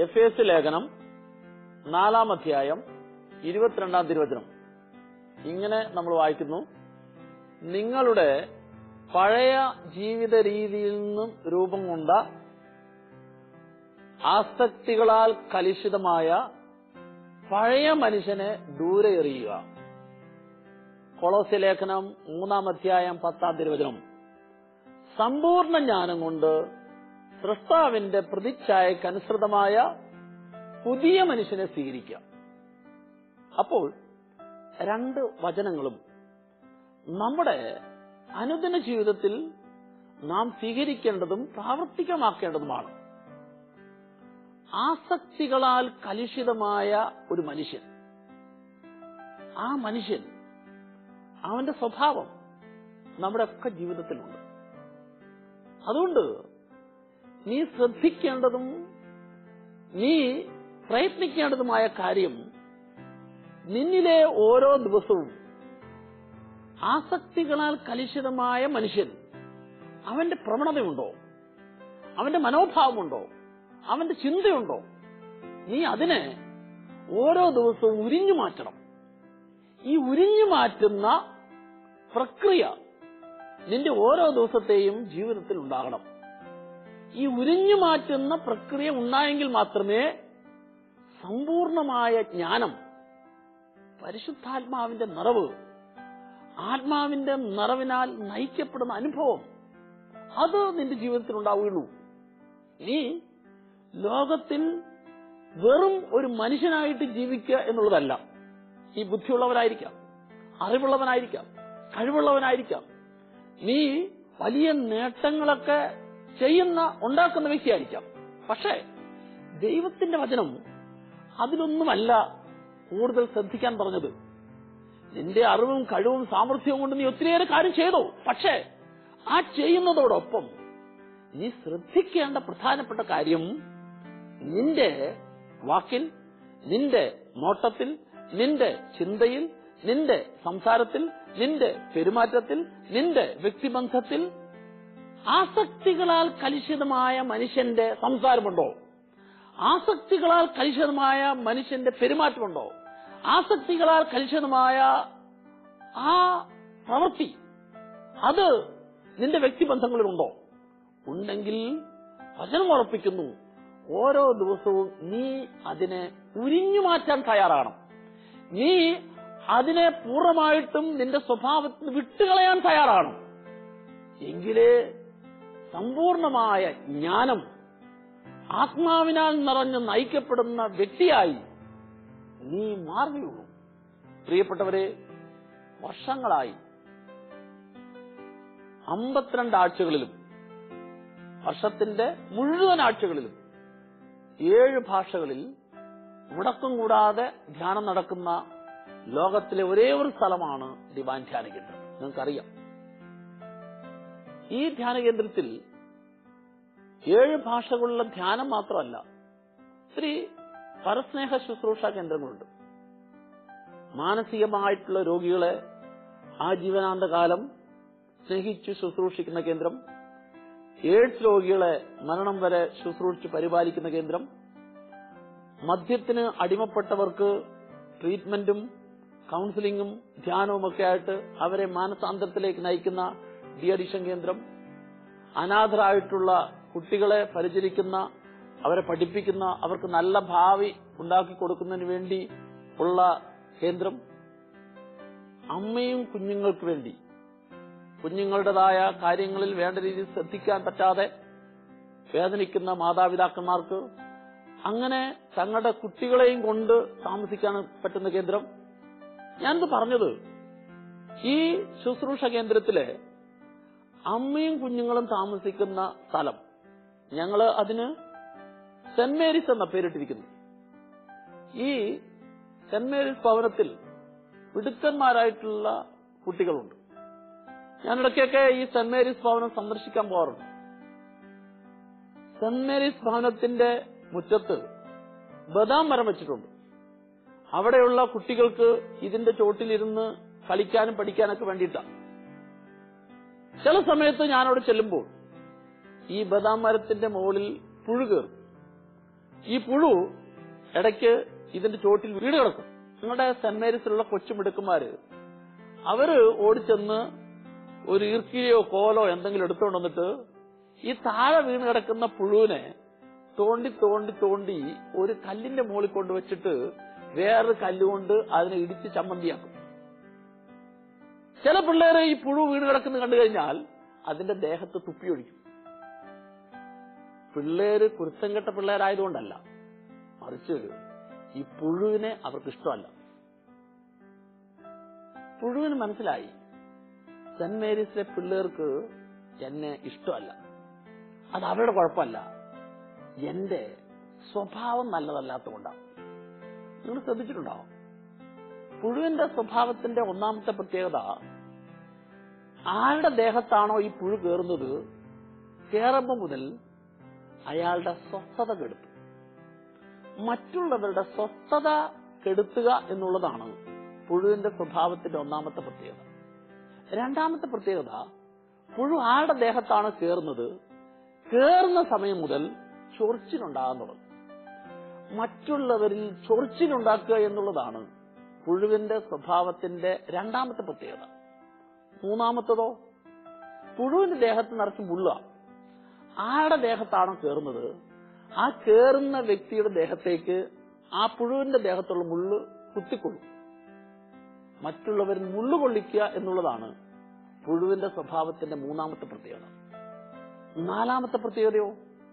F S ലേഖനം നാലാം അധ്യായം ഇരുപത്തിരണ്ടാം തിരുവചനം ഇങ്ങനെ നമ്മൾ വായിക്കുന്നു നിങ്ങളുടെ പഴയ ജീവിത രീതിയിൽ നിന്നും രൂപം കൊണ്ട ആസക്തികളാൽ കലുഷിതമായ പഴയ മനുഷ്യനെ ദൂരെ എറിയുക കൊളോസ്യ ലേഖനം മൂന്നാം അധ്യായം പത്താം തിരുവചനം സമ്പൂർണ്ണ ജ്ഞാനം കൊണ്ട് സൃഷ്ടാവിന്റെ പ്രതിച്ഛായക്കനുസൃതമായ പുതിയ മനുഷ്യനെ സ്വീകരിക്കുക അപ്പോൾ രണ്ട് വചനങ്ങളും നമ്മുടെ അനുദിന ജീവിതത്തിൽ നാം സ്വീകരിക്കേണ്ടതും പ്രാവർത്തികമാക്കേണ്ടതുമാണ് ആസക്തികളാൽ കലുഷിതമായ ഒരു മനുഷ്യൻ ആ മനുഷ്യൻ അവന്റെ സ്വഭാവം നമ്മുടെ ഒക്കെ ജീവിതത്തിലുണ്ട് അതുകൊണ്ട് നീ ശ്രദ്ധിക്കേണ്ടതും നീ പ്രയത്നിക്കേണ്ടതുമായ കാര്യം നിന്നിലെ ഓരോ ദിവസവും ആസക്തികളാൽ കലുഷിതമായ മനുഷ്യൻ അവന്റെ പ്രവണതയുണ്ടോ അവന്റെ മനോഭാവമുണ്ടോ അവന്റെ ചിന്തയുണ്ടോ നീ അതിനെ ഓരോ ദിവസവും ഉരിഞ്ഞു മാറ്റണം ഈ ഉരിഞ്ഞു മാറ്റുന്ന പ്രക്രിയ നിന്റെ ഓരോ ദിവസത്തെയും ജീവിതത്തിൽ ഉണ്ടാകണം ഈ ഉരിഞ്ഞു മാറ്റുന്ന പ്രക്രിയ ഉണ്ടായെങ്കിൽ മാത്രമേ സമ്പൂർണമായ ജ്ഞാനം പരിശുദ്ധാത്മാവിന്റെ നിറവ് ആത്മാവിന്റെ നിറവിനാൽ നയിക്കപ്പെടുന്ന അനുഭവം അത് നിന്റെ ജീവിതത്തിൽ ഉണ്ടാവുകയുള്ളൂ നീ ലോകത്തിൽ വെറും ഒരു മനുഷ്യനായിട്ട് ജീവിക്കുക എന്നുള്ളതല്ല നീ ബുദ്ധിയുള്ളവനായിരിക്കാം അറിവുള്ളവനായിരിക്കാം കഴിവുള്ളവനായിരിക്കാം നീ വലിയ നേട്ടങ്ങളൊക്കെ ചെയ്യുന്ന ഉണ്ടാക്കുന്ന വ്യക്തിയായിരിക്കാം പക്ഷേ ദൈവത്തിന്റെ വചനം അതിലൊന്നുമല്ല കൂടുതൽ ശ്രദ്ധിക്കാൻ പറഞ്ഞത് നിന്റെ അറിവും കഴിവും സാമർഥ്യവും കൊണ്ട് നീ ഒത്തിരിയേറെ കാര്യം ചെയ്തു പക്ഷേ ആ ചെയ്യുന്നതോടൊപ്പം നീ ശ്രദ്ധിക്കേണ്ട പ്രധാനപ്പെട്ട കാര്യം നിന്റെ വാക്കിൽ നിന്റെ നോട്ടത്തിൽ നിന്റെ ചിന്തയിൽ നിന്റെ സംസാരത്തിൽ നിന്റെ പെരുമാറ്റത്തിൽ നിന്റെ വ്യക്തിബന്ധത്തിൽ ആസക്തികളാൽ കലുഷിതമായ മനുഷ്യന്റെ സംസാരമുണ്ടോ ആസക്തികളാൽ കലുഷിതമായ മനുഷ്യന്റെ പെരുമാറ്റമുണ്ടോ ആസക്തികളാൽ കലുഷിതമായ ആ പ്രവൃത്തി അത് നിന്റെ വ്യക്തിബന്ധങ്ങളിലുണ്ടോ ഉണ്ടെങ്കിൽ വചനം ഉറപ്പിക്കുന്നു ഓരോ ദിവസവും നീ അതിനെ ഉരിഞ്ഞു മാറ്റാൻ തയ്യാറാകണം നീ അതിനെ പൂർണ്ണമായിട്ടും നിന്റെ സ്വഭാവത്തിൽ വിട്ടുകളയാൻ തയ്യാറാകണം എങ്കിലേ സമ്പൂർണമായ ജ്ഞാനം ആത്മാവിനാൽ നിറഞ്ഞ് നയിക്കപ്പെടുന്ന വ്യക്തിയായി നീ മാറുകയുള്ളൂ പ്രിയപ്പെട്ടവരെ വർഷങ്ങളായി അമ്പത്തിരണ്ട് ആഴ്ചകളിലും വർഷത്തിന്റെ മുഴുവൻ ആഴ്ചകളിലും ഏഴ് ഭാഷകളിൽ മുടക്കം കൂടാതെ ധ്യാനം നടക്കുന്ന ലോകത്തിലെ ഒരേ ഒരു സ്ഥലമാണ് ഡിവൈൻ ധ്യാന കേന്ദ്രം നിങ്ങൾക്കറിയാം ഈ ധ്യാന കേന്ദ്രത്തിൽ ഏഴ് ഭാഷകളുള്ള ധ്യാനം മാത്രമല്ല ഒത്തിരി പരസ്നേഹ ശുശ്രൂഷ കേന്ദ്രങ്ങളുണ്ട് മാനസികമായിട്ടുള്ള രോഗികളെ ആ ജീവനാന്ത കാലം സ്നേഹിച്ചു ശുശ്രൂഷിക്കുന്ന കേന്ദ്രം എയ്ഡ്സ് രോഗികളെ മരണം വരെ ശുശ്രൂഷിച്ച് പരിപാലിക്കുന്ന കേന്ദ്രം മദ്യത്തിന് അടിമപ്പെട്ടവർക്ക് ട്രീറ്റ്മെന്റും കൗൺസിലിംഗും ധ്യാനവും ഒക്കെ ആയിട്ട് അവരെ മാനസാന്തരത്തിലേക്ക് നയിക്കുന്ന ഡി അഡിഷൻ കേന്ദ്രം അനാഥരായിട്ടുള്ള കുട്ടികളെ പരിചരിക്കുന്ന അവരെ പഠിപ്പിക്കുന്ന അവർക്ക് നല്ല ഭാവി ഉണ്ടാക്കി കൊടുക്കുന്നതിന് വേണ്ടി ഉള്ള കേന്ദ്രം അമ്മയും കുഞ്ഞുങ്ങൾക്ക് വേണ്ടി കുഞ്ഞുങ്ങളുടേതായ കാര്യങ്ങളിൽ വേണ്ട രീതിയിൽ ശ്രദ്ധിക്കാൻ പറ്റാതെ വേദനിക്കുന്ന മാതാപിതാക്കന്മാർക്ക് അങ്ങനെ തങ്ങളുടെ കുട്ടികളെയും കൊണ്ട് താമസിക്കാൻ പറ്റുന്ന കേന്ദ്രം ഞാനിത് പറഞ്ഞത് ഈ ശുശ്രൂഷ കേന്ദ്രത്തിലെ അമ്മയും കുഞ്ഞുങ്ങളും താമസിക്കുന്ന സ്ഥലം ഞങ്ങള് അതിന് സെന്റ് മേരീസ് എന്ന പേരിട്ടിരിക്കുന്നു ഈ സെന്റ് മേരീസ് ഭവനത്തിൽ മിടുക്കന്മാരായിട്ടുള്ള കുട്ടികളുണ്ട് ഞാനിടയ്ക്കൊക്കെ ഈ സെന്റ് മേരീസ് ഭവനം സന്ദർശിക്കാൻ പോകാറുണ്ട് സെന്റ് മേരീസ് ഭവനത്തിന്റെ മുറ്റത്ത് ബദാം മരം വെച്ചിട്ടുണ്ട് അവിടെയുള്ള കുട്ടികൾക്ക് ഇതിന്റെ ചോട്ടിലിരുന്ന് കളിക്കാനും പഠിക്കാനൊക്കെ വേണ്ടിയിട്ടാണ് ചില സമയത്ത് ഞാനവിടെ ചെല്ലുമ്പോൾ ഈ ബദാം മരത്തിന്റെ മുകളിൽ പുഴു കയറും ഈ പുഴു ഇടയ്ക്ക് ഇതിന്റെ ചോട്ടിൽ വീട് കിടക്കും നിങ്ങളുടെ സെന്റ് മേരീസിലുള്ള കൊച്ചുമിടുക്കന്മാര് അവര് ഓടിച്ചെന്ന് ഒരു ഈർക്കിലിയോ കോലോ എന്തെങ്കിലും എടുത്തുകൊണ്ട് വന്നിട്ട് ഈ താഴെ വീണ് കിടക്കുന്ന പുഴുവിനെ തോണ്ടി തോണ്ടി തോണ്ടി ഒരു കല്ലിന്റെ മുകളിൽ കൊണ്ടുവച്ചിട്ട് വേറൊരു കല്ലുകൊണ്ട് അതിനെ ഇടിച്ച് ചമ്മന്തിയാക്കും ചില പിള്ളേര് ഈ പുഴു വീണ് കിടക്കുന്ന കണ്ടു കഴിഞ്ഞാൽ അതിന്റെ ദേഹത്ത് തുപ്പിയൊഴിക്കും പിള്ളേര് കുരുത്തം കെട്ട പിള്ളേരായതുകൊണ്ടല്ല മറിച്ച് ഈ പുഴുവിനെ അവർക്ക് ഇഷ്ടമല്ല പുഴുവിന് മനസ്സിലായി സെന്റ് മേരീസിലെ പിള്ളേർക്ക് എന്നെ ഇഷ്ടമല്ല അത് അവരുടെ കുഴപ്പമല്ല എന്റെ സ്വഭാവം നല്ലതല്ലാത്തതുകൊണ്ടാണ് നിങ്ങൾ ശ്രദ്ധിച്ചിട്ടുണ്ടാവും പുഴുവിന്റെ സ്വഭാവത്തിന്റെ ഒന്നാമത്തെ പ്രത്യേകത ആരുടെ ദേഹത്താണോ ഈ പുഴു കയറുന്നത് കയറുമ്പോ മുതൽ അയാളുടെ സ്വസ്ഥത കെടുത്തു മറ്റുള്ളവരുടെ സ്വസ്ഥത കെടുത്തുക എന്നുള്ളതാണ് പുഴുവിന്റെ സ്വഭാവത്തിന്റെ ഒന്നാമത്തെ പ്രത്യേകത രണ്ടാമത്തെ പ്രത്യേകത പുഴു ആരുടെ ദേഹത്താണ് കയറുന്നത് കയറുന്ന സമയം മുതൽ ചൊറിച്ചിലുണ്ടാകാൻ തുടങ്ങും മറ്റുള്ളവരിൽ ചൊറിച്ചിലുണ്ടാക്കുക എന്നുള്ളതാണ് പുഴുവിന്റെ സ്വഭാവത്തിന്റെ രണ്ടാമത്തെ പ്രത്യേകത മൂന്നാമത്തതോ പുഴുവിന്റെ ദേഹത്ത് നിറച്ച് മുള്ള ആരുടെ ദേഹത്താണോ കയറുന്നത് ആ കയറുന്ന വ്യക്തിയുടെ ദേഹത്തേക്ക് ആ പുഴുവിന്റെ ദേഹത്തുള്ള മുള്ള് കുത്തിക്കൊള്ളും മറ്റുള്ളവരിൽ മുള്ളു കൊള്ളിക്കുക എന്നുള്ളതാണ് പുഴുവിന്റെ സ്വഭാവത്തിന്റെ മൂന്നാമത്തെ പ്രത്യേകത നാലാമത്തെ പ്രത്യേകതയോ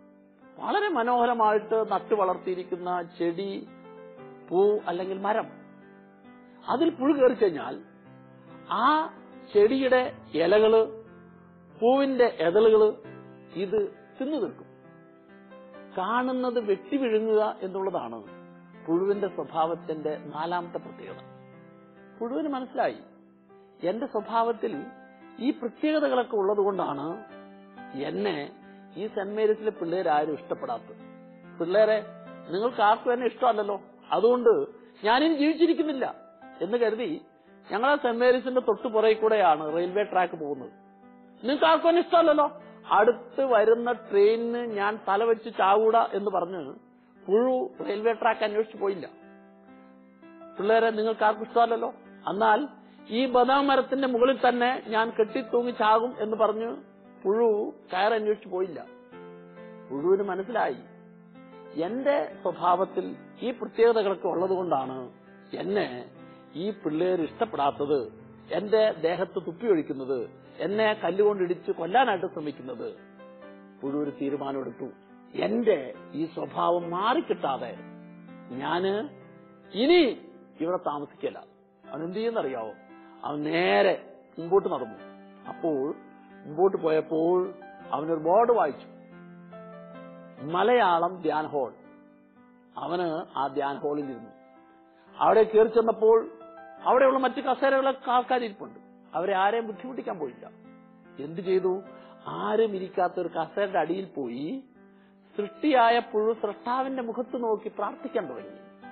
വളരെ മനോഹരമായിട്ട് നട്ടു വളർത്തിയിരിക്കുന്ന ചെടി പൂ അല്ലെങ്കിൽ മരം അതിൽ പുഴു കയറി കഴിഞ്ഞാൽ ആ ചെടിയുടെ ഇലകള് പൂവിന്റെ എതളുകള് ഇത് തിന്നു നിൽക്കും കാണുന്നത് വെട്ടി വിഴുങ്ങുക എന്നുള്ളതാണ് പുഴുവിന്റെ സ്വഭാവത്തിന്റെ നാലാമത്തെ പ്രത്യേകത പുഴുവിന് മനസ്സിലായി എന്റെ സ്വഭാവത്തിൽ ഈ പ്രത്യേകതകളൊക്കെ ഉള്ളതുകൊണ്ടാണ് എന്നെ ഈ സെന്റ് മേരീസിലെ പിള്ളേരാരും ഇഷ്ടപ്പെടാത്തത് പിള്ളേരെ നിങ്ങൾക്ക് ആർക്കും എന്നെ ഇഷ്ടമല്ലല്ലോ അതുകൊണ്ട് ഞാനിനി ജീവിച്ചിരിക്കുന്നില്ല എന്ന് കരുതി ഞങ്ങളെ സെന്റ് മേരീസിന്റെ തൊട്ടു പുറകെ കൂടെയാണ് റെയിൽവേ ട്രാക്ക് പോകുന്നത് നിങ്ങൾക്ക് ആർക്കും എന്നെ ഇഷ്ടമല്ലല്ലോ അടുത്ത് വരുന്ന ട്രെയിനിന് ഞാൻ തല വെച്ച് ചാവൂട എന്ന് പറഞ്ഞ് പുഴു റെയിൽവേ ട്രാക്ക് അന്വേഷിച്ചു പോയില്ല പിള്ളേരെ നിങ്ങൾക്ക് ആർക്കും ഇഷ്ടമല്ലല്ലോ എന്നാൽ ഈ ബദാം മരത്തിന്റെ മുകളിൽ തന്നെ ഞാൻ കെട്ടിത്തൂങ്ങി ചാകും എന്ന് പറഞ്ഞ് പുഴു കയറന്വേഷിച്ചു പോയില്ല പുഴുവിന് മനസ്സിലായി എന്റെ സ്വഭാവത്തിൽ ഈ പ്രത്യേകതകളൊക്കെ ഉള്ളതുകൊണ്ടാണ് എന്നെ ഈ പിള്ളേർ ഇഷ്ടപ്പെടാത്തത് എന്റെ ദേഹത്ത് തുപ്പിയൊഴിക്കുന്നത് എന്നെ കല്ലുകൊണ്ടിടിച്ച് കൊല്ലാനായിട്ട് ശ്രമിക്കുന്നത് പുഴു ഒരു തീരുമാനമെടുത്തു എന്റെ ഈ സ്വഭാവം മാറിക്കിട്ടാതെ ഞാന് ഇനി ഇവിടെ താമസിക്കില്ല അവൻ എന്ത് ചെയ്യുന്നറിയാവോ അവൻ നേരെ മുമ്പോട്ട് നടന്നു അപ്പോൾ മുമ്പോട്ട് പോയപ്പോൾ അവനൊരു ബോർഡ് വായിച്ചു മലയാളം ധ്യാൻ ഹോൾ അവന് ആ ധ്യാൻ ഹോളിൽ ഇരുന്നു അവിടെ കയറി ചെന്നപ്പോൾ അവിടെയുള്ള മറ്റു കസേരകളൊക്കെ ആൾക്കാർ ഇരിപ്പുണ്ട് അവരെ ആരെയും ബുദ്ധിമുട്ടിക്കാൻ പോയില്ല എന്തു ചെയ്തു ആരും ഇരിക്കാത്ത ഒരു കസേരയുടെ അടിയിൽ പോയി സൃഷ്ടിയായ പുഴു സൃഷ്ടാവിന്റെ മുഖത്ത് നോക്കി പ്രാർത്ഥിക്കാൻ തുടങ്ങി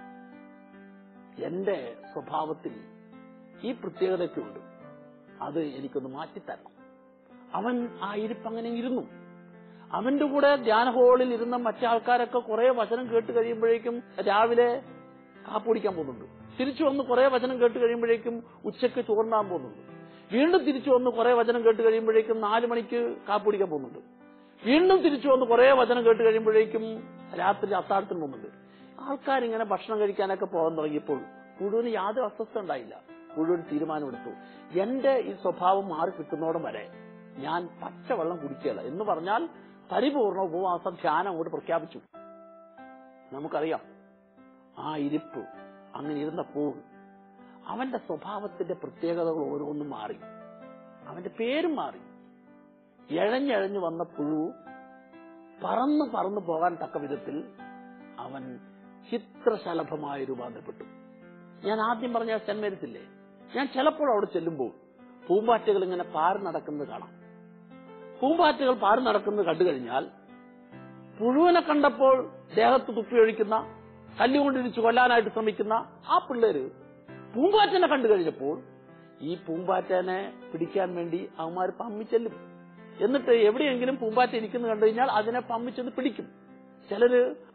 എന്റെ സ്വഭാവത്തിൽ ഈ പ്രത്യേകതയൊക്കെ ഉണ്ട് അത് എനിക്കൊന്ന് മാറ്റിത്തരണം അവൻ ആ ഇരിപ്പ് അങ്ങനെ ഇരുന്നു അവന്റെ കൂടെ ധ്യാന ഹോളിൽ ഇരുന്ന മറ്റാൾക്കാരൊക്കെ കുറെ വചനം കേട്ട് കഴിയുമ്പോഴേക്കും രാവിലെ കാപ്പ് കുടിക്കാൻ പോകുന്നുണ്ട് തിരിച്ചു വന്ന് കുറെ വചനം കേട്ട് കഴിയുമ്പോഴേക്കും ഉച്ചയ്ക്ക് ചോറിനാൻ പോകുന്നുണ്ട് വീണ്ടും തിരിച്ചു വന്ന് കുറെ വചനം കേട്ട് കഴിയുമ്പോഴേക്കും നാലു മണിക്ക് കാപ്പ് കുടിക്കാൻ പോകുന്നുണ്ട് വീണ്ടും തിരിച്ചു വന്ന് കുറെ വചനം കേട്ട് കഴിയുമ്പോഴേക്കും രാത്രി അത്താഴത്തിന് പോകുന്നുണ്ട് ആൾക്കാരിങ്ങനെ ഭക്ഷണം കഴിക്കാനൊക്കെ പോകാൻ തുടങ്ങിയപ്പോൾ പുഴുവിന് യാതൊരു അസ്വസ്ഥ ഉണ്ടായില്ല പുഴുവിന് തീരുമാനമെടുത്തു എന്റെ ഈ സ്വഭാവം മാറി കിട്ടുന്നോടം വരെ ഞാൻ പച്ചവെള്ളം കുടിക്കുകയില്ല എന്ന് പറഞ്ഞാൽ പരിപൂർണ ഉപവാസം ധ്യാനം അങ്ങോട്ട് പ്രഖ്യാപിച്ചു നമുക്കറിയാം ആ ഇരിപ്പ് അങ്ങനെ ഇരുന്നപ്പോൾ അവന്റെ സ്വഭാവത്തിന്റെ പ്രത്യേകതകൾ ഓരോന്നും മാറി അവന്റെ പേരും മാറി എഴഞ്ഞഴഞ്ഞു വന്ന പുഴു പറന്ന് പറന്നു പോകാൻ തക്ക വിധത്തിൽ അവൻ ചിത്രശലഭമായി രൂപാന്തരപ്പെട്ടു ഞാൻ ആദ്യം പറഞ്ഞ സെന്റ് മേരിസില്ലേ ഞാൻ ചിലപ്പോൾ അവിടെ ചെല്ലുമ്പോൾ പൂമ്പാറ്റകൾ ഇങ്ങനെ പാറി നടക്കുന്നത് കാണാം പൂമ്പാറ്റകൾ പാറി നടക്കുന്നത് കണ്ടു കഴിഞ്ഞാൽ പുഴുവിനെ കണ്ടപ്പോൾ ദേഹത്ത് തുപ്പിയൊഴിക്കുന്ന കല്ലുകൊണ്ടിരിച്ച് കൊല്ലാനായിട്ട് ശ്രമിക്കുന്ന ആ പിള്ളേര് പൂമ്പാറ്റനെ കണ്ടു കഴിഞ്ഞപ്പോൾ ഈ പൂമ്പാറ്റനെ പിടിക്കാൻ വേണ്ടി അവന്മാർ പമ്മിച്ചെല്ലും എന്നിട്ട് എവിടെയെങ്കിലും പൂമ്പാറ്റ ഇരിക്കുന്നു കണ്ടു കഴിഞ്ഞാൽ അതിനെ പമ്മിച്ചെന്ന് പിടിക്കും ചിലര്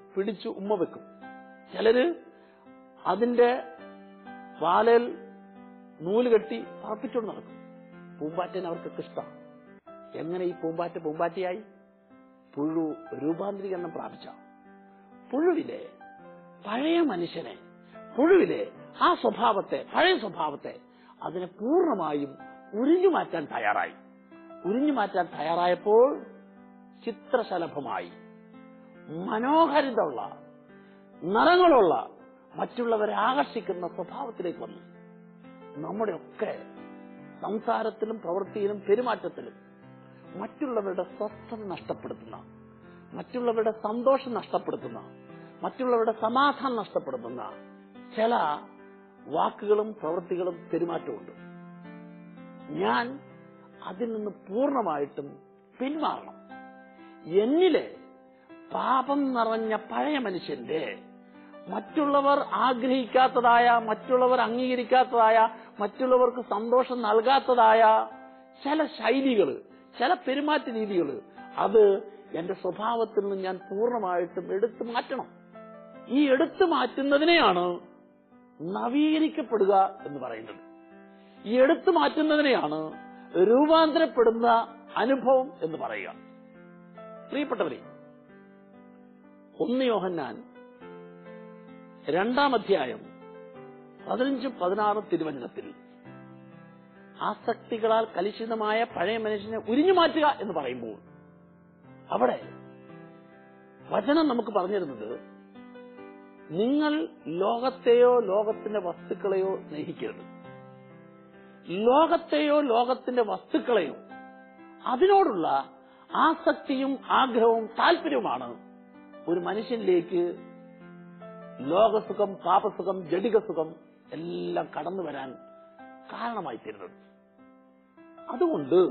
പിടിച്ചു ഉമ്മ വെക്കും ചിലര് അതിന്റെ വാലയിൽ നൂല് കെട്ടി പറപ്പിച്ചുകൊണ്ട് നടക്കും പൂമ്പാറ്റന് അവർക്കൊക്കെ ഇഷ്ടമാണ് എങ്ങനെ ഈ പൂമ്പാറ്റ പൂമ്പാറ്റയായി പുഴു രൂപാന്തരീകരണം പ്രാപിച്ച പുഴുവിലെ പഴയ മനുഷ്യനെ പുഴുവിലെ ആ സ്വഭാവത്തെ പഴയ സ്വഭാവത്തെ അതിനെ പൂർണ്ണമായും ഉരിഞ്ഞു മാറ്റാൻ തയ്യാറായി ഉരിഞ്ഞു മാറ്റാൻ തയ്യാറായപ്പോൾ ചിത്രശലഭമായി മനോഹരിതമുള്ള നിറങ്ങളുള്ള മറ്റുള്ളവരെ ആകർഷിക്കുന്ന സ്വഭാവത്തിലേക്ക് വന്നു നമ്മുടെയൊക്കെ സംസാരത്തിലും പ്രവൃത്തിയിലും പെരുമാറ്റത്തിലും മറ്റുള്ളവരുടെ സ്വസ്ഥത നഷ്ടപ്പെടുത്തുന്ന മറ്റുള്ളവരുടെ സന്തോഷം നഷ്ടപ്പെടുത്തുന്ന മറ്റുള്ളവരുടെ സമാധാനം നഷ്ടപ്പെടുത്തുന്ന ചില വാക്കുകളും പ്രവൃത്തികളും പെരുമാറ്റമുണ്ട് ഞാൻ അതിൽ നിന്ന് പൂർണ്ണമായിട്ടും പിന്മാറണം എന്നിലെ പാപം നിറഞ്ഞ പഴയ മനുഷ്യന്റെ മറ്റുള്ളവർ ആഗ്രഹിക്കാത്തതായ മറ്റുള്ളവർ അംഗീകരിക്കാത്തതായ മറ്റുള്ളവർക്ക് സന്തോഷം നൽകാത്തതായ ചില ശൈലികൾ ചില പെരുമാറ്റ രീതികൾ അത് എന്റെ സ്വഭാവത്തിൽ നിന്ന് ഞാൻ പൂർണ്ണമായിട്ടും എടുത്തു മാറ്റണം ഈ എടുത്തു മാറ്റുന്നതിനെയാണ് നവീകരിക്കപ്പെടുക എന്ന് പറയുന്നത് ഈ എടുത്തു മാറ്റുന്നതിനെയാണ് രൂപാന്തരപ്പെടുന്ന അനുഭവം എന്ന് പറയുക പ്രിയപ്പെട്ടവരെ ഒന്ന് യോഹന്നാൻ രണ്ടാം അധ്യായം പതിനഞ്ചും പതിനാറും തിരുവചനത്തിൽ ആസക്തികളാൽ കലുഷിതമായ പഴയ മനുഷ്യനെ ഉരിഞ്ഞു മാറ്റുക എന്ന് പറയുമ്പോൾ അവിടെ വചനം നമുക്ക് പറഞ്ഞിരുന്നത് നിങ്ങൾ ലോകത്തെയോ ലോകത്തിന്റെ വസ്തുക്കളെയോ സ്നേഹിക്കരുത് ലോകത്തെയോ ലോകത്തിന്റെ വസ്തുക്കളെയോ അതിനോടുള്ള ആസക്തിയും ആഗ്രഹവും താല്പര്യവുമാണ് ഒരു മനുഷ്യനിലേക്ക് ലോകസുഖം പാപസുഖം ജഡികസുഖം എല്ലാം കടന്നു വരാൻ കാരണമായി തീരുന്നത് അതുകൊണ്ട്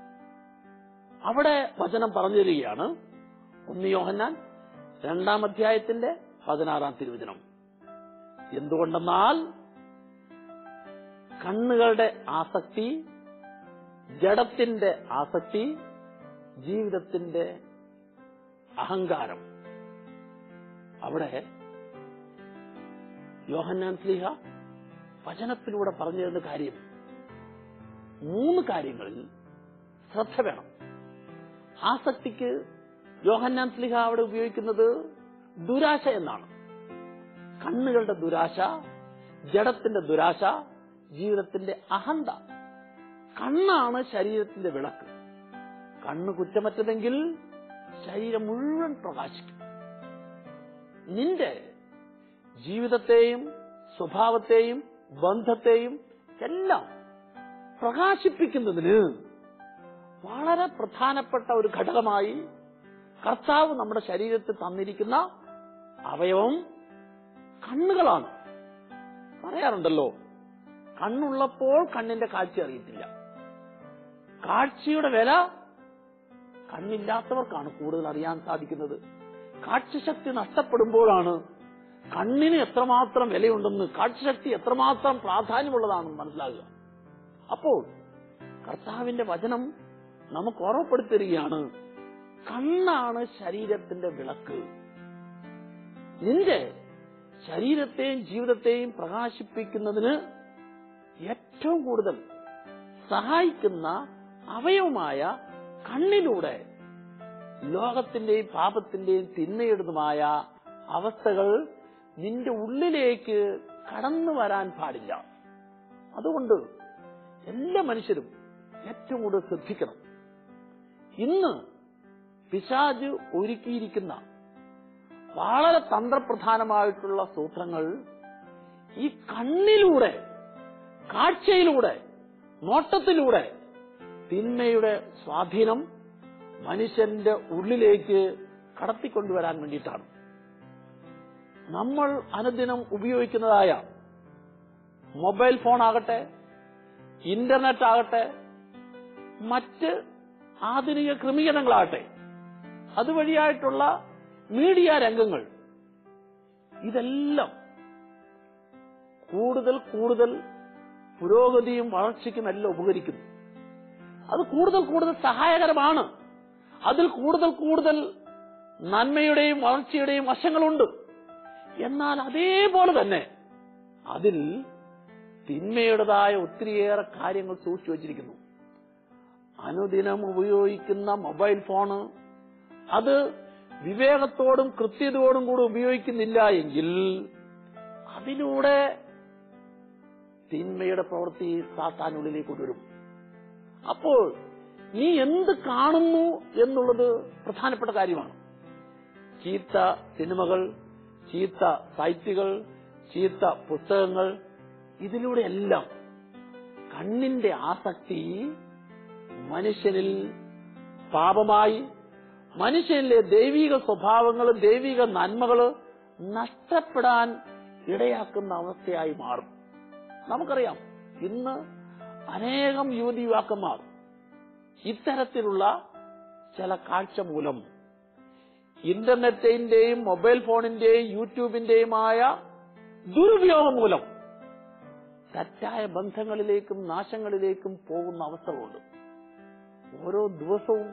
അവിടെ വചനം പറഞ്ഞു തരികയാണ് ഒന്ന് യോഹന്നാൻ രണ്ടാം അധ്യായത്തിന്റെ പതിനാറാം തിരുവചനം എന്തുകൊണ്ടെന്നാൽ കണ്ണുകളുടെ ആസക്തി ജഡത്തിന്റെ ആസക്തി ജീവിതത്തിന്റെ അഹങ്കാരം അവിടെ യോഹന്നാൻ സ്ലീഹ വചനത്തിലൂടെ പറഞ്ഞു തരുന്ന കാര്യം മൂന്ന് കാര്യങ്ങളിൽ ശ്രദ്ധ വേണം ആസക്തിക്ക് യോഹന്നാൻ സ്ലിഹ അവിടെ ഉപയോഗിക്കുന്നത് ദുരാശ എന്നാണ് കണ്ണുകളുടെ ദുരാശ ജഡത്തിന്റെ ദുരാശ ജീവിതത്തിന്റെ അഹന്ത കണ്ണാണ് ശരീരത്തിന്റെ വിളക്ക് കണ്ണ് കുറ്റമറ്റതെങ്കിൽ ശരീരം മുഴുവൻ പ്രകാശിക്കും നിന്റെ ജീവിതത്തെയും സ്വഭാവത്തെയും ബന്ധത്തെയും എല്ലാം പ്രകാശിപ്പിക്കുന്നതിന് വളരെ പ്രധാനപ്പെട്ട ഒരു ഘടകമായി കർത്താവ് നമ്മുടെ ശരീരത്തിൽ തന്നിരിക്കുന്ന അവയവം കണ്ണുകളാണ് പറയാറുണ്ടല്ലോ കണ്ണുള്ളപ്പോൾ കണ്ണിന്റെ കാഴ്ച അറിയത്തില്ല കാഴ്ചയുടെ വില കണ്ണില്ലാത്തവർക്കാണ് കൂടുതൽ അറിയാൻ സാധിക്കുന്നത് കാഴ്ചശക്തി നഷ്ടപ്പെടുമ്പോഴാണ് കണ്ണിന് എത്രമാത്രം വിലയുണ്ടെന്ന് കാഴ്ചശക്തി എത്രമാത്രം പ്രാധാന്യമുള്ളതാണെന്ന് മനസ്സിലാകുക അപ്പോൾ കർത്താവിന്റെ വചനം നമുക്ക് ഓർമ്മപ്പെടുത്തരികയാണ് കണ്ണാണ് ശരീരത്തിന്റെ വിളക്ക് നിന്റെ ശരീരത്തെയും ജീവിതത്തെയും പ്രകാശിപ്പിക്കുന്നതിന് ഏറ്റവും കൂടുതൽ സഹായിക്കുന്ന അവയവമായ കണ്ണിലൂടെ ലോകത്തിന്റെയും പാപത്തിന്റെയും തിന്മയുടേതുമായ അവസ്ഥകൾ നിന്റെ ഉള്ളിലേക്ക് കടന്നു വരാൻ പാടില്ല അതുകൊണ്ട് എല്ലാ മനുഷ്യരും ഏറ്റവും കൂടുതൽ ശ്രദ്ധിക്കണം ഇന്ന് പിശാജ് ഒരുക്കിയിരിക്കുന്ന വളരെ തന്ത്രപ്രധാനമായിട്ടുള്ള സൂത്രങ്ങൾ ഈ കണ്ണിലൂടെ കാഴ്ചയിലൂടെ നോട്ടത്തിലൂടെ തിന്മയുടെ സ്വാധീനം മനുഷ്യന്റെ ഉള്ളിലേക്ക് കടത്തിക്കൊണ്ടുവരാൻ വേണ്ടിയിട്ടാണ് നമ്മൾ അനുദിനം ഉപയോഗിക്കുന്നതായ മൊബൈൽ ഫോൺ ആകട്ടെ ഇന്റർനെറ്റ് ആകട്ടെ മറ്റ് ആധുനിക ക്രമീകരണങ്ങളാകട്ടെ അതുവഴിയായിട്ടുള്ള മീഡിയ രംഗങ്ങൾ ഇതെല്ലാം കൂടുതൽ കൂടുതൽ പുരോഗതിയും വളർച്ചയ്ക്കും എല്ലാം ഉപകരിക്കുന്നു അത് കൂടുതൽ കൂടുതൽ സഹായകരമാണ് അതിൽ കൂടുതൽ കൂടുതൽ നന്മയുടെയും വളർച്ചയുടെയും വശങ്ങളുണ്ട് എന്നാൽ അതേപോലെ തന്നെ അതിൽ തിന്മയുടേതായ ഒത്തിരിയേറെ കാര്യങ്ങൾ സൂക്ഷിച്ചു വച്ചിരിക്കുന്നു അനുദിനം ഉപയോഗിക്കുന്ന മൊബൈൽ ഫോണ് അത് വിവേകത്തോടും കൃത്യതയോടും കൂടെ ഉപയോഗിക്കുന്നില്ല എങ്കിൽ അതിലൂടെ തിന്മയുടെ പ്രവൃത്തി സാത്താനുള്ളിലേക്ക് കൊണ്ടുവരും അപ്പോൾ നീ എന്ത് കാണുന്നു എന്നുള്ളത് പ്രധാനപ്പെട്ട കാര്യമാണ് ചീത്ത സിനിമകൾ ചീത്ത സൈറ്റുകൾ ചീത്ത പുസ്തകങ്ങൾ ഇതിലൂടെയെല്ലാം കണ്ണിന്റെ ആസക്തി മനുഷ്യനിൽ പാപമായി മനുഷ്യനിലെ ദൈവിക സ്വഭാവങ്ങൾ ദൈവിക നന്മകൾ നഷ്ടപ്പെടാൻ ഇടയാക്കുന്ന അവസ്ഥയായി മാറും നമുക്കറിയാം ഇന്ന് അനേകം യുവതി യുവാക്കന്മാർ ഇത്തരത്തിലുള്ള ചില കാഴ്ച മൂലം ഇന്റർനെറ്റിന്റെയും മൊബൈൽ ഫോണിന്റെയും യൂട്യൂബിന്റെയുമായ ദുരുപയോഗം മൂലം തെറ്റായ ബന്ധങ്ങളിലേക്കും നാശങ്ങളിലേക്കും പോകുന്ന അവസ്ഥകളുണ്ട് ഓരോ ദിവസവും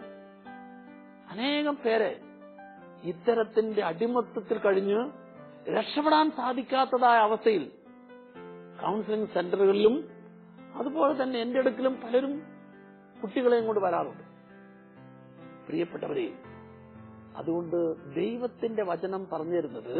അനേകം പേരെ ഇത്തരത്തിന്റെ അടിമത്തത്തിൽ കഴിഞ്ഞ് രക്ഷപ്പെടാൻ സാധിക്കാത്തതായ അവസ്ഥയിൽ കൗൺസിലിംഗ് സെന്ററുകളിലും അതുപോലെ തന്നെ എന്റെ അടുക്കലും പലരും കുട്ടികളെയും കൊണ്ട് വരാറുണ്ട് പ്രിയപ്പെട്ടവരെ അതുകൊണ്ട് ദൈവത്തിന്റെ വചനം പറഞ്ഞു തരുന്നത്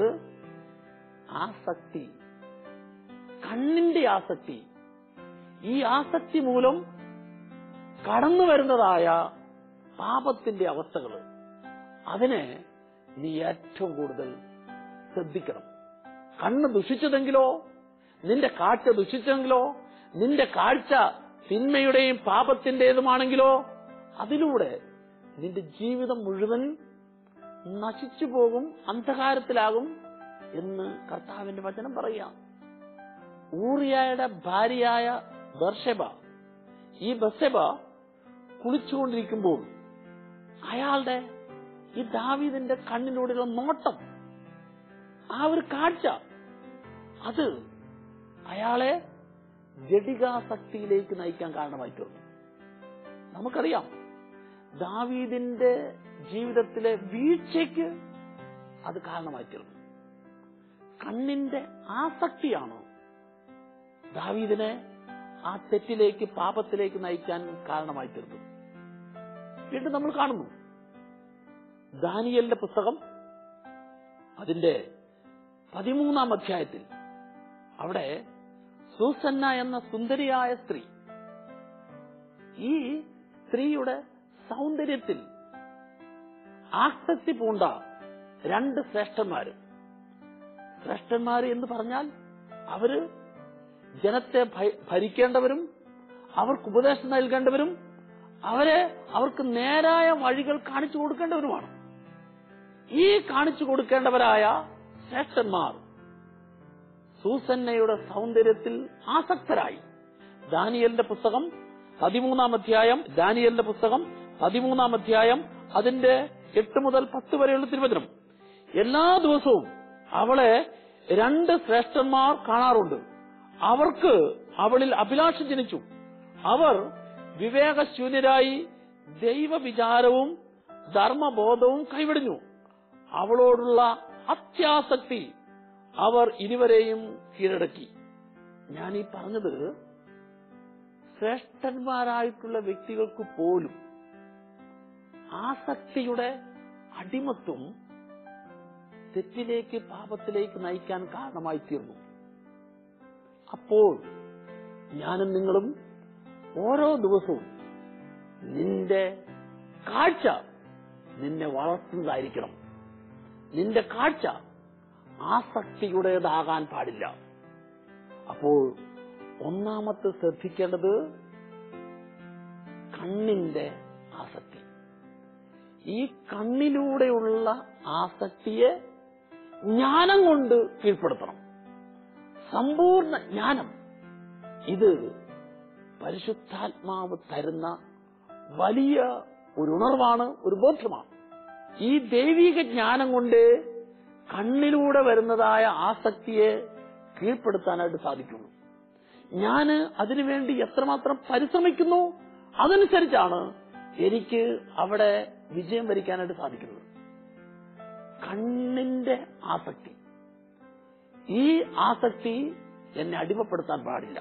ആസക്തി കണ്ണിന്റെ ആസക്തി ഈ ആസക്തി മൂലം കടന്നു വരുന്നതായ പാപത്തിന്റെ അവസ്ഥകൾ അതിനെ നീ ഏറ്റവും കൂടുതൽ ശ്രദ്ധിക്കണം കണ്ണ് ദുഷിച്ചതെങ്കിലോ നിന്റെ കാഴ്ച ദുഷിച്ചെങ്കിലോ നിന്റെ കാഴ്ച തിന്മയുടെയും പാപത്തിന്റേതുമാണെങ്കിലോ അതിലൂടെ നിന്റെ ജീവിതം മുഴുവൻ നശിച്ചു പോകും അന്ധകാരത്തിലാകും എന്ന് കർത്താവിന്റെ വചനം പറയാം ഊറിയായുടെ ഭാര്യയായ ബർഷബ ഈ ബർഷബ കുളിച്ചുകൊണ്ടിരിക്കുമ്പോൾ അയാളുടെ ഈ ദാവീദിന്റെ കണ്ണിലൂടെയുള്ള നോട്ടം ആ ഒരു കാഴ്ച അത് അയാളെ ജഡികാസക്തിയിലേക്ക് നയിക്കാൻ കാരണമായി തീർന്നു നമുക്കറിയാം ദാവീദിന്റെ ജീവിതത്തിലെ വീഴ്ചയ്ക്ക് അത് കാരണമായി തീർന്നു കണ്ണിന്റെ ആസക്തിയാണ് ദാവീദിനെ ആ തെറ്റിലേക്ക് പാപത്തിലേക്ക് നയിക്കാൻ കാരണമായി തീർന്നു വീണ്ടും നമ്മൾ കാണുന്നു ദാനിയലിന്റെ പുസ്തകം അതിന്റെ പതിമൂന്നാം അധ്യായത്തിൽ അവിടെ സൂസന്ന എന്ന സുന്ദരിയായ സ്ത്രീ ഈ സ്ത്രീയുടെ സൗന്ദര്യത്തിൽ ആസക്തി പൂണ്ട രണ്ട് ശ്രേഷ്ഠന്മാര് ശ്രേഷ്ഠന്മാര് എന്ന് പറഞ്ഞാൽ അവര് ജനത്തെ ഭ- ഭരിക്കേണ്ടവരും അവർക്ക് ഉപദേശം നൽകേണ്ടവരും അവരെ അവർക്ക് നേരായ വഴികൾ കാണിച്ചു കൊടുക്കേണ്ടവരുമാണ് ഈ കാണിച്ചു കൊടുക്കേണ്ടവരായ ശ്രേഷ്ഠന്മാർ സൂസന്നയുടെ സൗന്ദര്യത്തിൽ ആസക്തരായി ദാനിയലിന്റെ പുസ്തകം പതിമൂന്നാം അധ്യായം ദാനിയലിന്റെ പുസ്തകം പതിമൂന്നാം അധ്യായം അതിന്റെ എട്ട് മുതൽ പത്ത് വരെയുള്ള തിരുവചനം എല്ലാ ദിവസവും അവളെ രണ്ട് ശ്രേഷ്ഠന്മാർ കാണാറുണ്ട് അവർക്ക് അവളിൽ അഭിലാഷം ജനിച്ചു അവർ വിവേകശൂന്യരായി ദൈവവിചാരവും ധർമ്മബോധവും കൈവിടിഞ്ഞു അവളോടുള്ള അത്യാസക്തി അവർ ഇരുവരെയും കീഴടക്കി ഞാൻ ഈ പറഞ്ഞത് ശ്രേഷ്ഠന്മാരായിട്ടുള്ള വ്യക്തികൾക്ക് പോലും ആസക്തിയുടെ അടിമത്വം തെറ്റിലേക്ക് പാപത്തിലേക്ക് നയിക്കാൻ കാരണമായി തീർന്നു അപ്പോൾ ഞാനും നിങ്ങളും ഓരോ ദിവസവും നിന്റെ കാഴ്ച നിന്നെ വളർത്തുന്നതായിരിക്കണം നിന്റെ കാഴ്ച ആസക്തിയുടേതാകാൻ പാടില്ല അപ്പോൾ ഒന്നാമത്തെ ശ്രദ്ധിക്കേണ്ടത് കണ്ണിന്റെ ആസക്തി ഈ കണ്ണിലൂടെയുള്ള ആസക്തിയെ ജ്ഞാനം കൊണ്ട് കീഴ്പ്പെടുത്തണം സമ്പൂർണ്ണ ജ്ഞാനം ഇത് പരിശുദ്ധാത്മാവ് തരുന്ന വലിയ ഒരു ഉണർവാണ് ഒരു ബോധ്യമാണ് ഈ ദൈവിക ജ്ഞാനം കൊണ്ട് കണ്ണിലൂടെ വരുന്നതായ ആസക്തിയെ കീഴ്പ്പെടുത്താനായിട്ട് സാധിക്കുള്ളൂ ഞാന് അതിനുവേണ്ടി എത്രമാത്രം പരിശ്രമിക്കുന്നു അതനുസരിച്ചാണ് എനിക്ക് അവിടെ വിജയം വരിക്കാനായിട്ട് സാധിക്കുന്നത് കണ്ണിന്റെ ആസക്തി ഈ ആസക്തി എന്നെ അടിമപ്പെടുത്താൻ പാടില്ല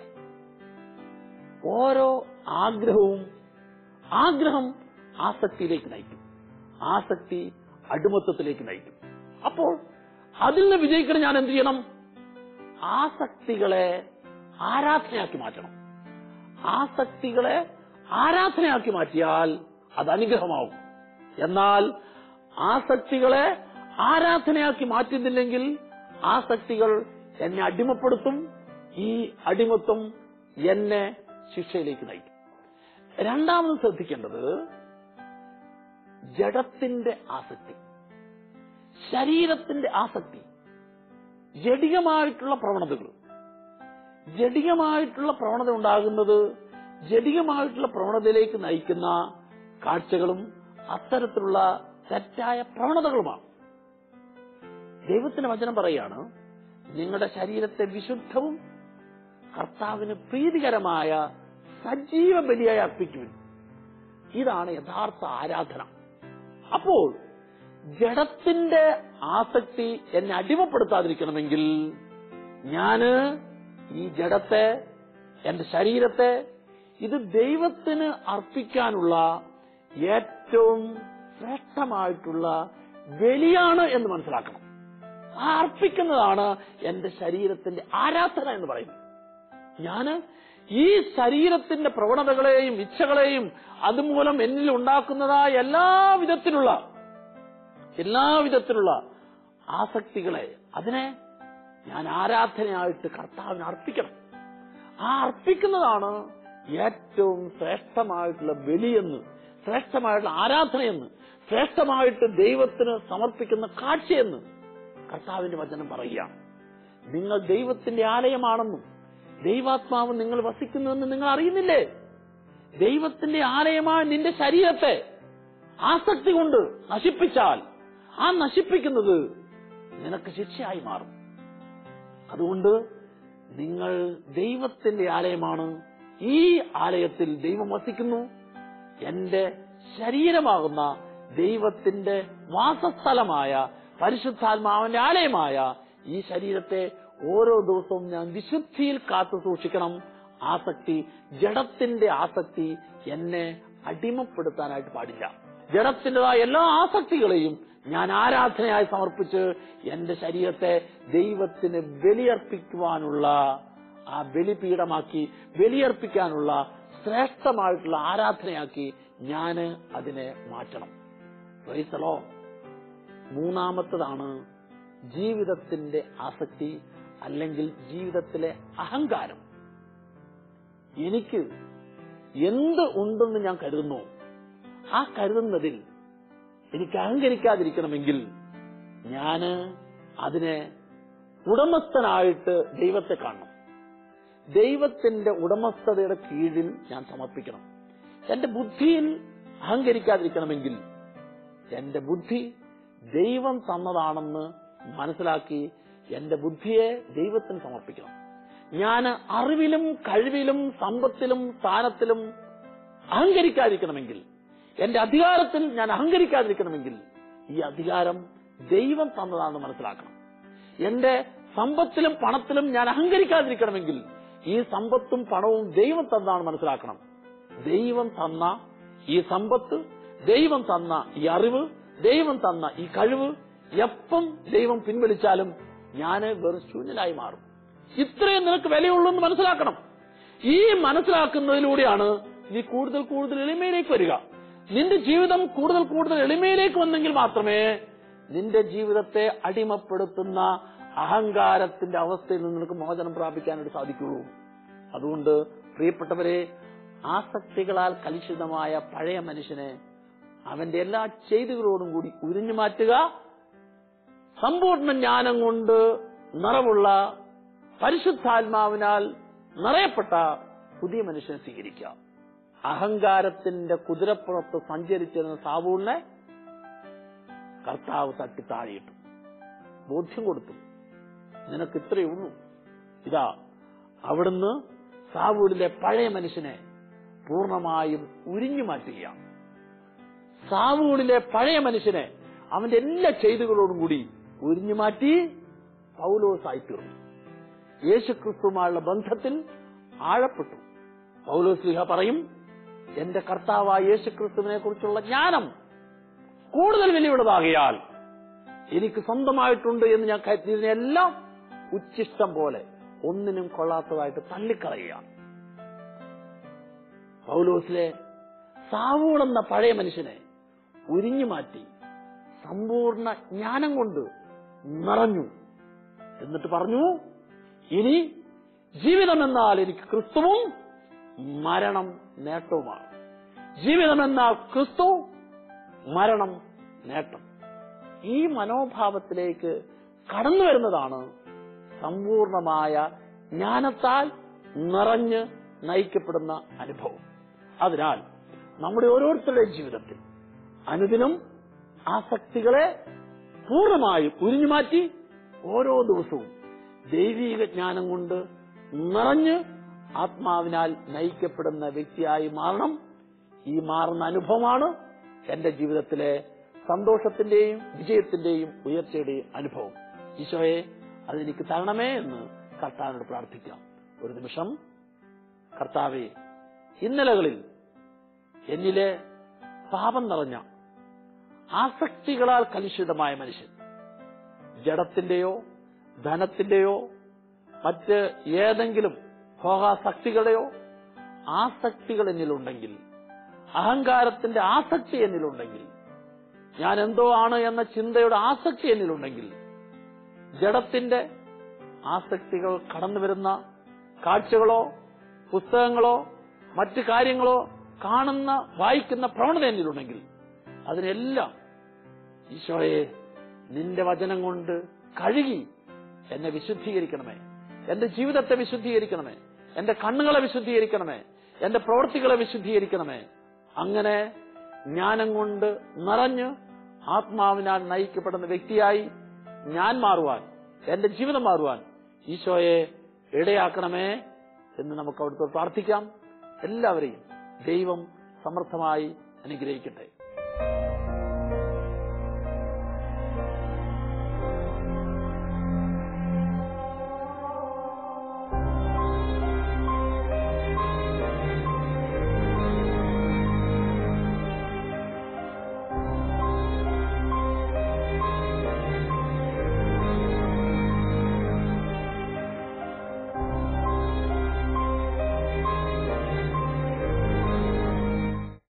ഓരോ ആഗ്രഹവും ആഗ്രഹം ആസക്തിയിലേക്ക് നയിക്കും ആസക്തി അടിമത്വത്തിലേക്ക് നയിക്കും അപ്പോൾ അതിൽ നിന്ന് വിജയിക്കണം ഞാൻ എന്ത് ചെയ്യണം ആസക്തികളെ ആരാധനയാക്കി മാറ്റണം ആസക്തികളെ ആരാധനയാക്കി മാറ്റിയാൽ അത് അനുഗ്രഹമാവും എന്നാൽ ആസക്തികളെ ആരാധനയാക്കി മാറ്റുന്നില്ലെങ്കിൽ ആസക്തികൾ എന്നെ അടിമപ്പെടുത്തും ഈ അടിമത്വം എന്നെ ശിക്ഷയിലേക്ക് നയിക്കും രണ്ടാമത് ശ്രദ്ധിക്കേണ്ടത് ജഡത്തിന്റെ ആസക്തി ശരീരത്തിന്റെ ആസക്തി ജഡികമായിട്ടുള്ള പ്രവണതകൾ ജഡികമായിട്ടുള്ള പ്രവണത ഉണ്ടാകുന്നത് ജഡികമായിട്ടുള്ള പ്രവണതയിലേക്ക് നയിക്കുന്ന കാഴ്ചകളും അത്തരത്തിലുള്ള തെറ്റായ പ്രവണതകളുമാണ് ദൈവത്തിന്റെ വചനം പറയാണ് നിങ്ങളുടെ ശരീരത്തെ വിശുദ്ധവും കർത്താവിന് പ്രീതികരമായ സജീവ ബലിയായി അർപ്പിക്കുവിൻ ഇതാണ് യഥാർത്ഥ ആരാധന അപ്പോൾ ജഡത്തിന്റെ ആസക്തി എന്നെ അടിമപ്പെടുത്താതിരിക്കണമെങ്കിൽ ഞാന് ഈ ജഡത്തെ എന്റെ ശരീരത്തെ ഇത് ദൈവത്തിന് അർപ്പിക്കാനുള്ള ഏറ്റവും ശ്രേഷ്ഠമായിട്ടുള്ള ബലിയാണ് എന്ന് മനസ്സിലാക്കണം ആ അർപ്പിക്കുന്നതാണ് എന്റെ ശരീരത്തിന്റെ ആരാധന എന്ന് പറയുന്നത് ഞാന് ഈ ശരീരത്തിന്റെ പ്രവണതകളെയും ഇച്ഛകളെയും അതുമൂലം എന്നിൽ ഉണ്ടാക്കുന്നതായ എല്ലാ വിധത്തിലുള്ള എല്ലാ വിധത്തിലുള്ള ആസക്തികളെ അതിനെ ഞാൻ ആരാധനയായിട്ട് കർത്താവിന് അർപ്പിക്കണം ആ അർപ്പിക്കുന്നതാണ് ഏറ്റവും ശ്രേഷ്ഠമായിട്ടുള്ള ബലിയെന്ന് ശ്രേഷ്ഠമായിട്ടുള്ള ആരാധനയെന്ന് ശ്രേഷ്ഠമായിട്ട് ദൈവത്തിന് സമർപ്പിക്കുന്ന കാഴ്ചയെന്ന് കർത്താവിന്റെ വചനം പറയുകയാണ് നിങ്ങൾ ദൈവത്തിന്റെ ആലയമാണെന്നും ദൈവാത്മാവ് നിങ്ങൾ വസിക്കുന്നുവെന്ന് നിങ്ങൾ അറിയുന്നില്ലേ ദൈവത്തിന്റെ ആലയമായ നിന്റെ ശരീരത്തെ ആസക്തി കൊണ്ട് നശിപ്പിച്ചാൽ ആ നശിപ്പിക്കുന്നത് നിനക്ക് ശിക്ഷയായി മാറും അതുകൊണ്ട് നിങ്ങൾ ദൈവത്തിന്റെ ആലയമാണ് ഈ ആലയത്തിൽ ദൈവം വസിക്കുന്നു എന്റെ ശരീരമാകുന്ന ദൈവത്തിന്റെ വാസസ്ഥലമായ പരിശുദ്ധാത്മാവിന്റെ ആലയമായ ഈ ശരീരത്തെ ഓരോ ദിവസവും ഞാൻ വിശുദ്ധിയിൽ കാത്തു സൂക്ഷിക്കണം ആസക്തി ജഡത്തിന്റെ ആസക്തി എന്നെ അടിമപ്പെടുത്താനായിട്ട് പാടില്ല ജഡത്തിൻ്റെതായ എല്ലാ ആസക്തികളെയും ഞാൻ ആരാധനയായി സമർപ്പിച്ച് എന്റെ ശരീരത്തെ ദൈവത്തിന് ബലിയർപ്പിക്കുവാനുള്ള ആ ബലിപീഠമാക്കി ബലിയർപ്പിക്കാനുള്ള ശ്രേഷ്ഠമായിട്ടുള്ള ആരാധനയാക്കി ഞാന് അതിനെ മാറ്റണം ക്രൈസ്തലോ മൂന്നാമത്തതാണ് ജീവിതത്തിന്റെ ആസക്തി അല്ലെങ്കിൽ ജീവിതത്തിലെ അഹങ്കാരം എനിക്ക് എന്ത് ഉണ്ടെന്ന് ഞാൻ കരുതുന്നു ആ കരുതുന്നതിൽ എനിക്ക് അഹങ്കരിക്കാതിരിക്കണമെങ്കിൽ ഞാന് അതിനെ ഉടമസ്ഥനായിട്ട് ദൈവത്തെ കാണണം ദൈവത്തിന്റെ ഉടമസ്ഥതയുടെ കീഴിൽ ഞാൻ സമർപ്പിക്കണം എന്റെ ബുദ്ധിയിൽ അഹങ്കരിക്കാതിരിക്കണമെങ്കിൽ എന്റെ ബുദ്ധി ദൈവം തന്നതാണെന്ന് മനസ്സിലാക്കി എന്റെ ബുദ്ധിയെ ദൈവത്തിന് സമർപ്പിക്കണം ഞാൻ അറിവിലും കഴിവിലും സമ്പത്തിലും സ്ഥാനത്തിലും അഹങ്കരിക്കാതിരിക്കണമെങ്കിൽ എന്റെ അധികാരത്തിൽ ഞാൻ അഹങ്കരിക്കാതിരിക്കണമെങ്കിൽ ഈ അധികാരം ദൈവം തന്നതാണെന്ന് മനസ്സിലാക്കണം എന്റെ സമ്പത്തിലും പണത്തിലും ഞാൻ അഹങ്കരിക്കാതിരിക്കണമെങ്കിൽ ഈ സമ്പത്തും പണവും ദൈവം തന്നതാണ് മനസ്സിലാക്കണം ദൈവം തന്ന ഈ സമ്പത്ത് ദൈവം തന്ന ഈ അറിവ് ദൈവം തന്ന ഈ കഴിവ് എപ്പം ദൈവം പിൻവലിച്ചാലും ഞാൻ വെറും ശൂന്യനായി മാറും ഇത്രയും നിനക്ക് വിലയുള്ളൂ എന്ന് മനസ്സിലാക്കണം ഈ മനസ്സിലാക്കുന്നതിലൂടെയാണ് നീ കൂടുതൽ കൂടുതൽ എളിമയിലേക്ക് വരിക നിന്റെ ജീവിതം കൂടുതൽ കൂടുതൽ എളിമയിലേക്ക് വന്നെങ്കിൽ മാത്രമേ നിന്റെ ജീവിതത്തെ അടിമപ്പെടുത്തുന്ന അഹങ്കാരത്തിന്റെ അവസ്ഥയിൽ നിന്ന് നിനക്ക് മോചനം പ്രാപിക്കാനായിട്ട് സാധിക്കുള്ളൂ അതുകൊണ്ട് പ്രിയപ്പെട്ടവരെ ആസക്തികളാൽ കലുഷിതമായ പഴയ മനുഷ്യനെ അവന്റെ എല്ലാ ചെയ്തികളോടും കൂടി ഉരിഞ്ഞു മാറ്റുക സമ്പൂർണ്ണ ജ്ഞാനം കൊണ്ട് നിറവുള്ള പരിശുദ്ധാത്മാവിനാൽ നിറയപ്പെട്ട പുതിയ മനുഷ്യനെ സ്വീകരിക്കുക അഹങ്കാരത്തിന്റെ കുതിരപ്പുറത്ത് സഞ്ചരിച്ചിരുന്ന സാവൂളിനെ കർത്താവ് തട്ടി താഴെയിട്ടു ബോധ്യം കൊടുത്തു നിനക്ക് ഇത്രയേ ഉള്ളൂ ഇതാ അവിടുന്ന് സാവൂളിലെ പഴയ മനുഷ്യനെ പൂർണ്ണമായും ഉരിഞ്ഞു മാറ്റുകയാണ് സാവൂളിലെ പഴയ മനുഷ്യനെ അവന്റെ എല്ലാ ചെയ്തികളോടും കൂടി ഉരിഞ്ഞു മാറ്റി പൗലോസായി തീർന്നു യേശുക്രിസ്തുമായുള്ള ബന്ധത്തിൽ ആഴപ്പെട്ടു പൗലോസ്ലിഹ പറയും എന്റെ കർത്താവായ യേശുക്രിസ്തുവിനെ കുറിച്ചുള്ള ജ്ഞാനം കൂടുതൽ വിലയുള്ളതാകിയാൽ എനിക്ക് സ്വന്തമായിട്ടുണ്ട് എന്ന് ഞാൻ കരുതിയതിനെല്ലാം ഉച്ചിഷ്ടം പോലെ ഒന്നിനും കൊള്ളാത്തതായിട്ട് തള്ളിക്കളയുകയാണ് പൗലോസിലെ സാവൂൾ എന്ന പഴയ മനുഷ്യനെ ഉരിഞ്ഞു മാറ്റി സമ്പൂർണ്ണ ജ്ഞാനം കൊണ്ട് നിറഞ്ഞു എന്നിട്ട് പറഞ്ഞു ഇനി ജീവിതമെന്നാൽ എനിക്ക് ക്രിസ്തുവും മരണം നേട്ടവുമാണ് ജീവിതമെന്നാൽ ക്രിസ്തു മരണം നേട്ടം ഈ മനോഭാവത്തിലേക്ക് കടന്നു വരുന്നതാണ് സമ്പൂർണമായ ജ്ഞാനത്താൽ നിറഞ്ഞ് നയിക്കപ്പെടുന്ന അനുഭവം അതിനാൽ നമ്മുടെ ഓരോരുത്തരുടെയും ജീവിതത്തിൽ അനുദിനം ആസക്തികളെ പൂർണ്ണമായും ഉരിഞ്ഞുമാറ്റി ഓരോ ദിവസവും ദൈവീക ജ്ഞാനം കൊണ്ട് നിറഞ്ഞ് ആത്മാവിനാൽ നയിക്കപ്പെടുന്ന വ്യക്തിയായി മാറണം ഈ മാറുന്ന അനുഭവമാണ് എന്റെ ജീവിതത്തിലെ സന്തോഷത്തിന്റെയും വിജയത്തിന്റെയും ഉയർച്ചയുടെയും അനുഭവം ഈശോയെ അതെനിക്ക് തരണമേ എന്ന് കർത്താവിനോട് പ്രാർത്ഥിക്കാം ഒരു നിമിഷം കർത്താവെ ഇന്നലകളിൽ എന്നിലെ പാപം നിറഞ്ഞ ആസക്തികളാൽ കലുഷിതമായ മനുഷ്യൻ ജഡത്തിന്റെയോ ധനത്തിന്റെയോ മറ്റ് ഏതെങ്കിലും ഭോഗാസക്തികളുടെയോ ആസക്തികൾ എന്നിലുണ്ടെങ്കിൽ അഹങ്കാരത്തിന്റെ ആസക്തി എന്നിലുണ്ടെങ്കിൽ ഞാൻ എന്തോ ആണ് എന്ന ചിന്തയുടെ ആസക്തി എന്നിലുണ്ടെങ്കിൽ ജഡത്തിന്റെ ആസക്തികൾ കടന്നു വരുന്ന കാഴ്ചകളോ പുസ്തകങ്ങളോ മറ്റു കാര്യങ്ങളോ കാണുന്ന വായിക്കുന്ന പ്രവണത എന്നിലുണ്ടെങ്കിൽ അതിനെല്ലാം ഈശോയെ നിന്റെ വചനം കൊണ്ട് കഴുകി എന്നെ വിശുദ്ധീകരിക്കണമേ എന്റെ ജീവിതത്തെ വിശുദ്ധീകരിക്കണമേ എന്റെ കണ്ണുകളെ വിശുദ്ധീകരിക്കണമേ എന്റെ പ്രവൃത്തികളെ വിശുദ്ധീകരിക്കണമേ അങ്ങനെ ജ്ഞാനം കൊണ്ട് നിറഞ്ഞ് ആത്മാവിനാൽ നയിക്കപ്പെടുന്ന വ്യക്തിയായി ഞാൻ മാറുവാൻ എന്റെ ജീവിതം മാറുവാൻ ഈശോയെ ഇടയാക്കണമേ എന്ന് നമുക്ക് അവിടുത്തെ പ്രാർത്ഥിക്കാം എല്ലാവരെയും ദൈവം സമർത്ഥമായി അനുഗ്രഹിക്കട്ടെ